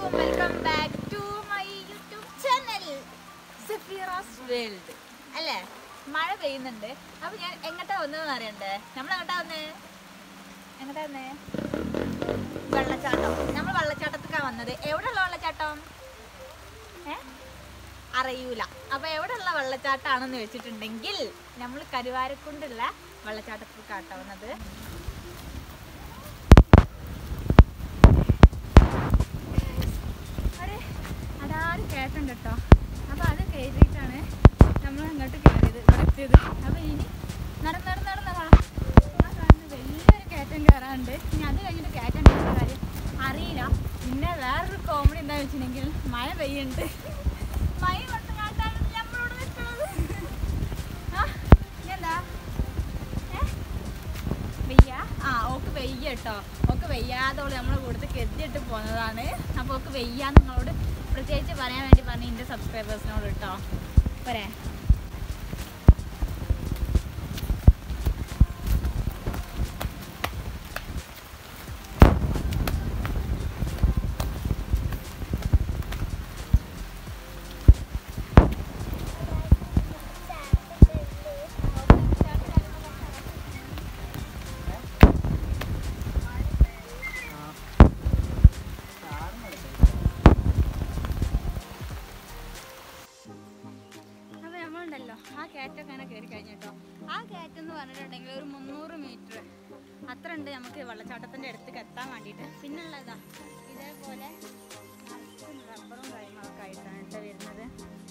Welcome back to my YouTube channel Safeera's world അല്ലേ മഴ പെയ്യുന്നുണ്ട് അപ്പൊ ഞാൻ എങ്ങോട്ടാ വന്നതെന്ന് അറിയണ്ടേ നമ്മൾ എങ്ങോട്ടാ വന്നേ എങ്ങോട്ടാ വന്നേ വെള്ളച്ചാട്ടം നമ്മൾ വെള്ളച്ചാട്ടത്തേക്കാണ് വന്നത് എവിടെയുള്ള വെള്ളച്ചാട്ടം ഏ അറിയൂല അപ്പൊ എവിടെയുള്ള വെള്ളച്ചാട്ടമാണെന്ന് വെച്ചിട്ടുണ്ടെങ്കിൽ നമ്മൾ കരുവാരക്കുണ്ടുള്ള വെള്ളച്ചാട്ടത്തേക്കാട്ടോ വന്നത് ഒരു അടാറ് കയറ്റുണ്ട് കേട്ടോ അപ്പോൾ അത് കയറിയിട്ടാണ് നമ്മൾ അങ്ങോട്ട് കയറിയത് ഇവിടെ എത്തിയത് അപ്പോൾ ഇനി നടന്ന് നടന്ന് നടന്ന് വാ. ആ കാണുന്ന വലിയൊരു കയറ്റം കയറാനുണ്ട് ഇനി അത് കഴിഞ്ഞിട്ട് കയറ്റം കയറുന്ന കാര്യം അറിയില്ല പിന്നെ വേറൊരു കോമഡി എന്താണെന്ന് വെച്ചിട്ടുണ്ടെങ്കിൽ മഴ പെയ്യുന്നുണ്ട് മഴ കൊണ്ട് കാട്ടാണ് നമ്മളോട് നിൽക്കുന്നത് ആ ഇനി എന്താ ഏ വെയ്യ ആ ഓക്ക് വെയ്യ കേട്ടോ ഓക്ക് വെയ്യാതോള് നമ്മളെ കൂടുതൽ കെതിയിട്ട് പോകുന്നതാണ് അപ്പോൾ ഓക്ക് വെയ്യ നിങ്ങളോട് പ്രത്യേകിച്ച് പറയാൻ വേണ്ടി പറഞ്ഞു എൻ്റെ സബ്സ്ക്രൈബേഴ്സിനോട് കേട്ടോ പോരെ അപ്പോൾ നമ്മളുണ്ടല്ലോ ആ കയറ്റൊക്കെ അങ്ങനെ കയറി കഴിഞ്ഞിട്ടോ ആ കയറ്റം എന്ന് പറഞ്ഞിട്ടുണ്ടെങ്കിൽ ഒരു മുന്നൂറ് മീറ്റർ അത്ര ഉണ്ട് നമുക്ക് വെള്ളച്ചാട്ടത്തിൻ്റെ അടുത്തേക്ക് എത്താൻ വേണ്ടിയിട്ട് പിന്നുള്ളതാ ഇതേപോലെ നിറച്ചും റബ്ബറും കാര്യങ്ങളൊക്കെ ആയിട്ടാണ് കേട്ടോ വരുന്നത്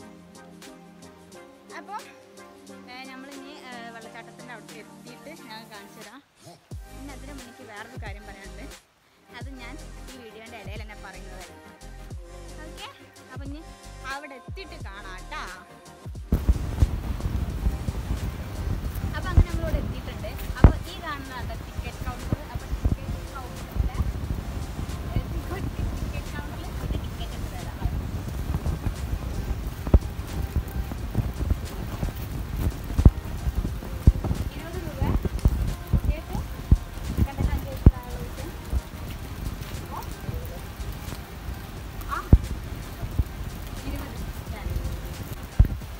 അപ്പോൾ നമ്മളിനി വെള്ളച്ചാട്ടത്തിൻ്റെ അവിടെ എത്തിയിട്ട് ഞാൻ കാണിച്ചു തരാം പിന്നെ അതിന് മുന്നിക്ക് വേറൊരു കാര്യം പറയാനുണ്ട് അത് ഞാൻ ഈ വീഡിയോൻ്റെ ഇടയിൽ തന്നെ പറയുന്നതായിരിക്കും ഓക്കെ അപ്പം ഇനി അവിടെ എത്തിയിട്ട് കാണാം കേട്ടാ അപ്പം അങ്ങനെ നമ്മളിവിടെ എത്തിയിട്ടുണ്ട് അപ്പോൾ ഈ കാണുന്നതാണ് ടിക്കറ്റ് കൗണ്ടർ അപ്പോൾ ടിക്കറ്റ് കൗണ്ടറിൽ ടിക്കറ്റ് കൗണ്ടറിൽ ഒരു ടിക്കറ്റ് എടുത്ത് തരാം ഇരുപത് രൂപ കേട്ടോ കണ്ടെത്താൻ അഞ്ച് വയസ്സുള്ള ആളുകൾക്ക് ആ ഇരുപത്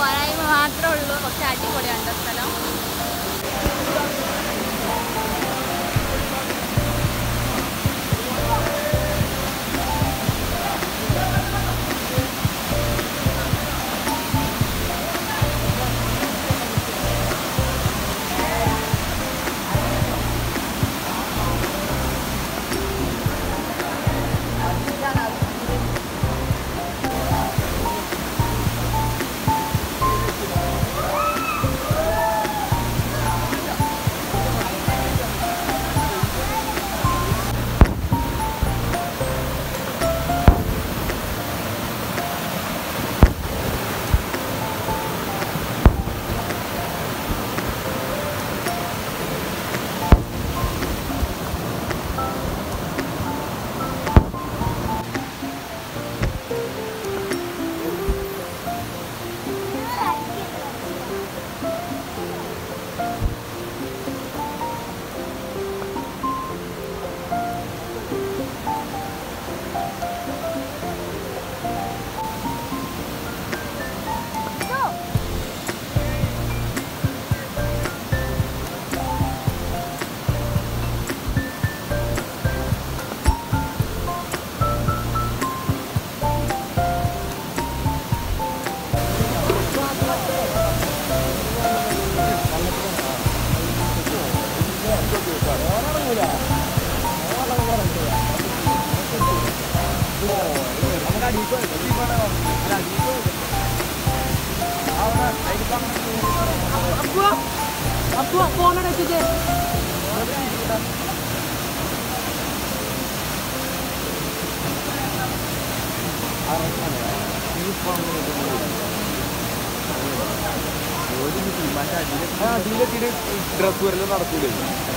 പോരായ്മ മാത്രമേ ഉള്ളൂ പക്ഷെ അടിപൊളിയാണ് ട്ടോ സ്ഥലം ഡ്രസ് വരല് നടക്കൂലേ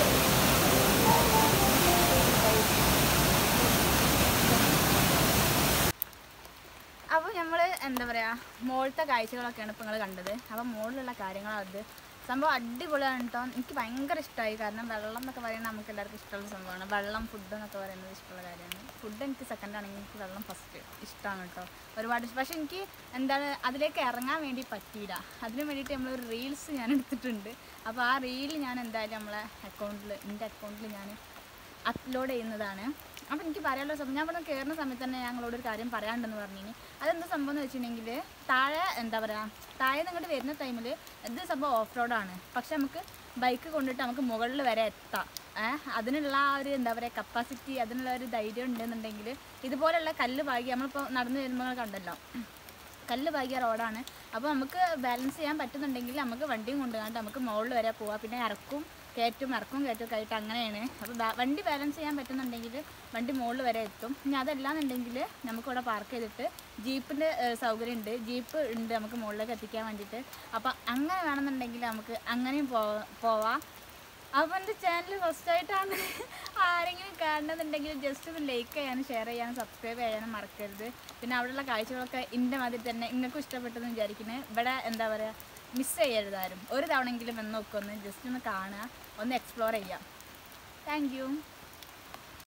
അപ്പോൾ നമ്മൾ എന്താ പറയുക മുകളിലത്തെ കാഴ്ചകളൊക്കെയാണ് ഇപ്പോൾ നിങ്ങൾ കണ്ടത് അപ്പോൾ മുകളിലുള്ള കാര്യങ്ങളാണ് അത് സംഭവം അടിപൊളിയാണ് കേട്ടോ എനിക്ക് ഭയങ്കര ഇഷ്ടമായി കാരണം വെള്ളം എന്നൊക്കെ പറയുന്നത് നമുക്ക് എല്ലാവർക്കും ഇഷ്ടമുള്ള സംഭവമാണ് വെള്ളം ഫുഡ് എന്നൊക്കെ പറയുന്നത് ഇഷ്ടമുള്ള കാര്യമാണ് ഫുഡ് എനിക്ക് സെക്കൻഡ് ആണെങ്കിൽ എനിക്ക് വെള്ളം ഫസ്റ്റ് ഇഷ്ടമാണ് കേട്ടോ ഒരുപാട് ഇഷ്ടം പക്ഷെ എനിക്ക് എന്താണ് അതിലേക്ക് ഇറങ്ങാൻ വേണ്ടി പറ്റിയില്ല അതിന് വേണ്ടിയിട്ട് നമ്മളൊരു റീൽസ് ഞാൻ എടുത്തിട്ടുണ്ട് അപ്പോൾ ആ റീൽ ഞാൻ എന്തായാലും നമ്മളെ അക്കൗണ്ടിൽ എൻ്റെ അക്കൗണ്ടിൽ ഞാൻ അപ്ലോഡ് ചെയ്യുന്നതാണ് അപ്പോൾ എനിക്ക് പറയാനുള്ള സംഭവം ഞാൻ ഇവിടെ കയറുന്ന സമയത്ത് തന്നെ ഞങ്ങളോട് ഒരു കാര്യം പറയാനുണ്ടെന്ന് പറഞ്ഞു അതെന്താ സംഭവം എന്ന് വെച്ചിട്ടുണ്ടെങ്കിൽ താഴെ എന്താ പറയുക താഴെ നിങ്ങോട്ട് വരുന്ന ടൈമിൽ ഇത് സംഭവം ഓഫ് റോഡാണ് പക്ഷെ നമുക്ക് ബൈക്ക് കൊണ്ടിട്ട് നമുക്ക് മുകളിൽ വരെ എത്താം ഏഹ് അതിനുള്ള ആ ഒരു എന്താ പറയുക കപ്പാസിറ്റി അതിനുള്ള ഒരു ധൈര്യം ഉണ്ടെന്നുണ്ടെങ്കിൽ ഇതുപോലുള്ള കല്ല് പാകി നമ്മളിപ്പോൾ നടന്നു വരുമ്പോൾ നിങ്ങൾ കണ്ടല്ലോ കല്ല് പാകിയ റോഡാണ് അപ്പോൾ നമുക്ക് ബാലൻസ് ചെയ്യാൻ പറ്റുന്നുണ്ടെങ്കിൽ നമുക്ക് വണ്ടിയും കൊണ്ടുപോകാണ്ട് നമുക്ക് മുകളിൽ വരെ പോവാം പിന്നെ ഇറക്കും കയറ്റും ഇറക്കും കയറ്റും ഒക്കെ ആയിട്ട് അങ്ങനെയാണ് അപ്പോൾ ബാ- വണ്ടി ബാലൻസ് ചെയ്യാൻ പറ്റുന്നുണ്ടെങ്കിൽ വണ്ടി മുകളിൽ വരെ എത്തും ഇനി അതല്ലാന്നുണ്ടെങ്കിൽ നമുക്കിവിടെ പാർക്ക് ചെയ്തിട്ട് ജീപ്പിൻ്റെ സൗകര്യം ഉണ്ട് ജീപ്പ് ഉണ്ട് നമുക്ക് മുകളിലേക്ക് എത്തിക്കാൻ വേണ്ടിയിട്ട് അപ്പോൾ അങ്ങനെ വേണമെന്നുണ്ടെങ്കിൽ നമുക്ക് അങ്ങനെയും പോ പോവാം അപ്പോൾ എൻ്റെ ചാനൽ ഫസ്റ്റ് ആയിട്ടാണ് ആരെങ്കിലും കാണുന്നുണ്ടെങ്കിൽ ജസ്റ്റ് ഒന്ന് ലൈക്ക് ചെയ്യാനും ഷെയർ ചെയ്യാനും സബ്സ്ക്രൈബ് ചെയ്യാനും മറക്കരുത് പിന്നെ അവിടെയുള്ള കാഴ്ചകളൊക്കെ എൻ്റെ മാതിരി തന്നെ നിങ്ങൾക്കും ഇഷ്ടപ്പെട്ടെന്ന് വിചാരിക്കുന്നത് ഇവിടെ എന്താ പറയുക മിസ് ചെയ്യരുത് ആരും ഒരു തവണയെങ്കിലും എന്ന് നോക്കൊന്ന് ജസ്റ്റ് ഒന്ന് കാണുക ഒന്ന് എക്സ്പ്ലോർ ചെയ്യാം താങ്ക് യു